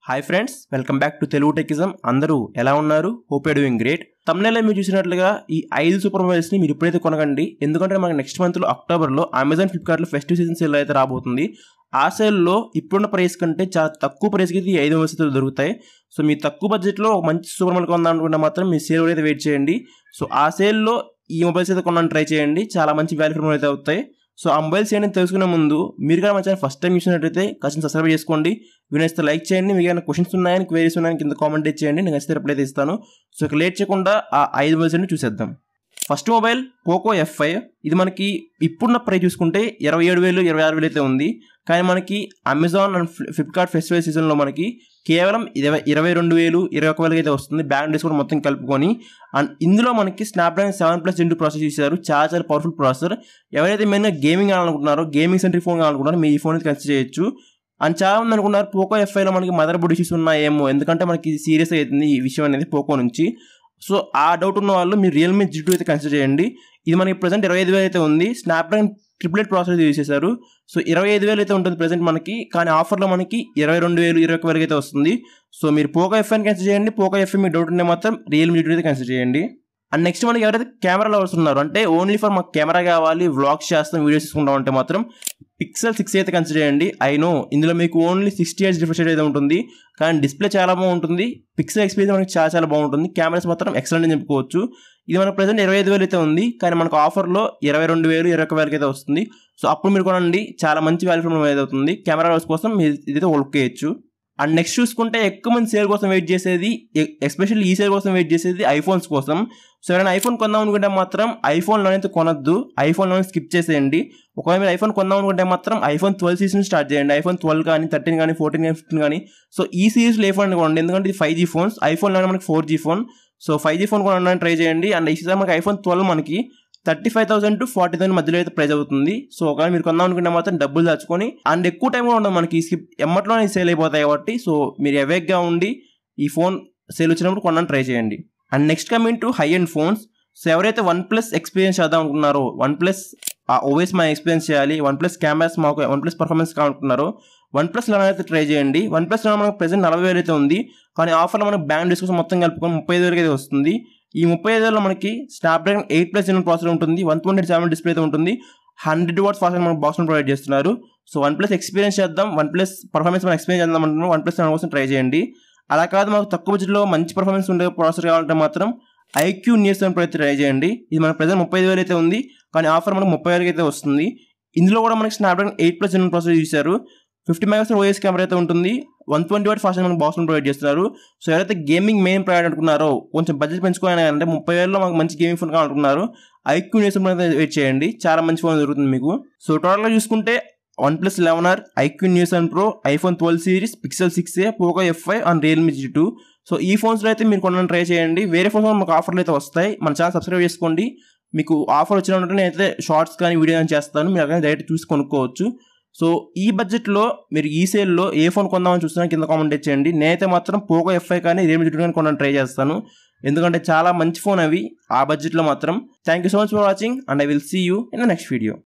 hi friends welcome back to Telugu Techism అందరూ ఎలా ఉన్నారు హోప్ యూ డూయింగ్ గ్రేట్ తమ్నేలో మీరు చూసినట్లుగా ఈ ఐదు సూపర్ మొబైల్స్ని మీరు ఇప్పుడైతే కొనకండి ఎందుకంటే మనకి నెక్స్ట్ మంత్లో అక్టోబర్లో అమెజాన్ ఫ్లిప్కార్ట్లో ఫెస్టివ్ సీజన్ సేల్ అయితే రాబోతుంది ఆ సేల్లో ఇప్పుడున్న ప్రైస్ కంటే చాలా తక్కువ ప్రైస్కి అయితే ఈ ఐదు మొబైల్స్ అయితే దొరుకుతాయి సో మీ తక్కువ బడ్జెట్లో ఒక మంచి సూపర్ మొబైల్ కొందాం అనుకుంటే మాత్రం మీ సేల్ అయితే వెయిట్ చేయండి సో ఆ సేల్లో ఈ మొబైల్స్ అయితే కొనడానికి ట్రై చేయండి చాలా మంచి వాల్యూ ఫర్ అయితే అవుతాయి సో ఆ మొబైల్స్ ఏంటని తెలుసుకునే ముందు మీరు కూడా మా ఛానల్ ఫస్ట్ టైం చూసినట్టయితే ఖచ్చితంగా సబ్స్క్రైబ్ చేసుకోండి మీరు నచ్చితే లైక్ చేయండి మీకు ఏమైనా క్వశ్చన్స్ ఉన్నాయని క్వేరీస్ ఉన్నాయని కింద కామెంట్ చేయండి నేను నచ్చితే రిప్లై అయితే ఇస్తాను సో ఇక లేట్ చేయకుండా ఆ ఐదు మొబైల్స్ అన్ని చూసేద్దాం first mobile Poco F five ఇది మనకి ఇప్పుడున్న ప్రైస్ చూసుకుంటే ఇరవై ఏడు వేలు ఇరవై ఆరు వేలు అయితే ఉంది కానీ మనకి అమెజాన్ అండ్ ఫ్లిప్కార్ట్ ఫెస్టివల్ సీజన్లో మనకి కేవలం ఇరవై ఇరవై రెండు వేలు ఇరవై ఒక వేలకి అయితే వస్తుంది బ్యాక్ డిస్కౌంట్ మొత్తం కలుపుకొని అండ్ ఇందులో మనకి Snapdragon seven plus into process చేశారు చాలా చాలా పవర్ఫుల్ ప్రాసెసర్ ఎవరైతే మెయిన్గా గేమింగ్ ఆడాలనుకుంటున్నారో గేమింగ్ సెంట్రిక్ ఫోన్ కావాలనుకుంటున్నారో మీ ఈ ఫోన్ అయితే కన్సిడర్ చేయొచ్చు అండ్ చాలా మంది అనుకున్నారు పోకో ఎఫ్ఐలో మనకి మదర్ బోర్డ్ ఇష్యూస్ ఉన్నాయేమో ఎందుకంటే మనకి సీరియస్ అవుతుంది ఈ విషయం అనేది పోకో నుంచి సో ఆ డౌట్ ఉన్న వాళ్ళు మీరు రియల్మీ జీ టూ అయితే కన్సిడర్ చేయండి ఇది మనకి ప్రజెంట్ ఇరవై ఐదు వేలు అయితే ఉంది స్నాప్డ్రాగన్ ట్రిప్లెట్ ప్రాసెస్ యూజ్ చేశారు సో ఇరవై ఐదు వేలు అయితే ఉంటుంది ప్రజెంట్ మనకి కానీ ఆఫర్లో మనకి ఇరవై రెండు వేలు ఇరవై ఒక వేలకి అయితే వస్తుంది సో మీరు పోకో ఎఫ్ఐని కన్సిడర్ చేయండి పోకో ఎఫ్ఐ మీకు డౌట్ ఉంటే మాత్రం రియల్మీ జీ టూ అయితే కన్సిడర్ చేయండి అండ్ నెక్స్ట్ మనకి ఎవరైతే కెమెరా లవర్స్ ఉన్నారో అంటే ఓన్లీ ఫర్ మాకు కెమెరా కావాలి వ్లాగ్స్ చేస్తాం వీడియోస్ తీసుకుంటాం అంటే మాత్రం పిక్సెల్ సిక్స్ అయితే కన్సిడర్ చేయండి ఐ నో ఇందులో మీకు ఓన్లీ సిక్స్టీ హెచ్ రిఫ్రెష్ అయితే ఉంటుంది కానీ డిస్ప్లే చాలా బాగుంటుంది పిక్సెల్ ఎక్స్పీరియన్స్ మనకి చాలా చాలా బాగుంటుంది కెమెరాస్ మాత్రం ఎక్సలెంట్ అని చెప్పుకోవచ్చు ఇది మనకు ప్రజెంట్ ఇరవై ఐదు వేలు అయితే ఉంది కానీ మనకు ఆఫర్లో ఇరవై రెండు వేలు ఇరవై ఒక వేలకి అయితే వస్తుంది సో అప్పుడు మీరు కొనండి చాలా మంచి వాల్యూ ఫర్ అయితే అవుతుంది కెమెరా లవర్స్ కోసం మీరు ఇదైతే వర్క్ చేయొచ్చు అండ్ నెక్స్ట్ చూసుకుంటే ఎక్కువ మంది సేల్ కోసం వెయిట్ చేసేది ఎస్పెషల్లీ ఈ సేల్ కోసం వెయిట్ చేసేది ఐఫోన్స్ కోసం సో ఎవరైనా ఐఫోన్ కొందాం అనుకుంటే మాత్రం ఐఫోన్లోనైతే కొనొద్దు ఐఫోన్లోనే స్కిప్ చేసేయండి ఒకవేళ మీరు ఐఫోన్ కొందాం అనుకుంటే మాత్రం ఐఫోన్ ట్వెల్వ్ సీరీస్ నుంచి స్టార్ట్ చేయండి ఐఫోన్ ట్వెల్వ్ కానీ థర్టీన్ కానీ ఫోర్టీన్ కానీ ఫిఫ్టీన్ కానీ సో ఈ సిరీస్లో ఏ ఫోన్ కొనండి ఎందుకంటే ఇది ఫైవ్ జీ ఫోన్స్ ఐఫోన్లోనే మనకి four G phone so five G phone కొనడానికి ట్రై చేయండి అండ్ ఈ మనకి ఐఫోన్ ట్వెల్వ్ మనకి thirty five thousand to forty thousand మధ్యలో అయితే ప్రైస్ అవుతుంది సో ఒకవేళ మీరు కొందాం అనుకుంటే మాత్రం డబ్బులు దాచుకొని అండ్ ఎక్కువ టైం కూడా ఉండదు మనకి స్కిప్ ఎమ్మట్లోనే సేల్ అయిపోతాయి కాబట్టి సో మీరు అవేక్గా ఉండి ఈ ఫోన్ సేల్ వచ్చినప్పుడు కొనడానికి ట్రై చేయండి and next coming to high end phones so ఎవరైతే వన్ ప్లస్ ఎక్స్పీరియన్స్ చేద్దాం అనుకున్నారో వన్ ప్లస్ ఓవైస్ మా ఎక్స్పీరియన్స్ చేయాలి వన్ ప్లస్ కెమెరాస్ మాకు వన్ ప్లస్ పర్ఫార్మెన్స్ కావాలనుకున్నారో వన్ ప్లస్ లెవెన్ అయితే ట్రై చేయండి వన్ ప్లస్ లెవెన్ మనకు ప్రెసెంట్ నలభై వేలు అయితే ఉంది కానీ ఆఫర్లో మనకు బ్యాండ్ డిస్కౌంట్ మొత్తం కలుపుకొని ముప్పై ఐదు వరకు అయితే వస్తుంది ఈ ముప్పై ఐదు వేలలో మనకి Snapdragon eight plus Gen processor ఉంటుంది వన్ ట్వంటీ సెవెన్ డిస్ప్లే అయితే ఉంటుంది హండ్రెడ్ వాట్స్ ఫాస్ట్ మనకు బాక్స్ ప్రొవైడ్ చేస్తున్నారు సో వన్ ప్లస్ ఎక్స్పీరియన్స్ చేద్దాం వన్ ప్లస్ పర్ఫార్మెన్స్ మనం ఎక్స్పీరియన్స్ చేద్దాం అంటున్నాం వన్ ప్లస్ కోసం ట్రై చేయండి అలా కాదు మాకు తక్కువ బడ్జెట్లో మంచి పర్ఫార్మెన్స్ ఉండే ప్రాసెసర్ కావాలంటే మాత్రం ఐక్యూ నియర్ సెవెన్ అయితే ట్రై చేయండి ఇది మన ప్రజెంట్ ముప్పై ఐదు వేలు అయితే ఉంది కానీ ఆఫర్ మనకు ముప్పై వేలకి అయితే వస్తుంది ఇందులో కూడా మనకి Snapdragon eight plus Gen processor చూశారు ఫిఫ్టీ మెగాపిక్సెల్ ఓఎస్ కెమెరా అయితే ఉంటుంది వన్ ట్వంటీ వాట్ ఫాస్ట్ మనకు బాక్స్ ప్రొవైడ్ చేస్తున్నారు సో ఎవరైతే గేమింగ్ మెయిన్ ప్రొవైడ్ అనుకున్నారో కొంచెం బడ్జెట్ పెంచుకోవాలి అంటే ముప్పై వేలలో మాకు మంచి గేమింగ్ ఫోన్ కావాలనుకున్నారు ఐక్యూ నియర్ సెవెన్ అయితే వెయిట్ చేయండి చాలా మంచి ఫోన్ దొరుకుతుంది మీకు సో టోటల్గా చూసుకుంటే OnePlus eleven R iQOO Neo seven pro iPhone twelve series Pixel six A Poco F five and Realme G two so ఈ ఫోన్స్లో అయితే మీరు కొనడానికి ట్రై చేయండి వేరే ఫోన్స్ మాకు ఆఫర్లు అయితే వస్తాయి మన ఛానల్ సబ్స్క్రైబ్ చేసుకోండి మీకు ఆఫర్ వచ్చిన వెంటనే అయితే షార్ట్స్ కానీ వీడియో కానీ చేస్తాను మీరు అక్కడ డైరెక్ట్ చూసి కొనుక్కోవచ్చు సో ఈ బడ్జెట్లో మీరు ఈ సేల్లో ఏ ఫోన్ కొందామని చూస్తున్నా కింద కామెంట్ చేయండి నేనైతే మాత్రం పోకో ఎఫ్ఐ కానీ రియల్మీ జీ కానీ కొనడానికి ట్రై చేస్తాను ఎందుకంటే చాలా మంచి ఫోన్ అవి ఆ బడ్జెట్లో మాత్రం thank you so much for watching and I will see you in the next video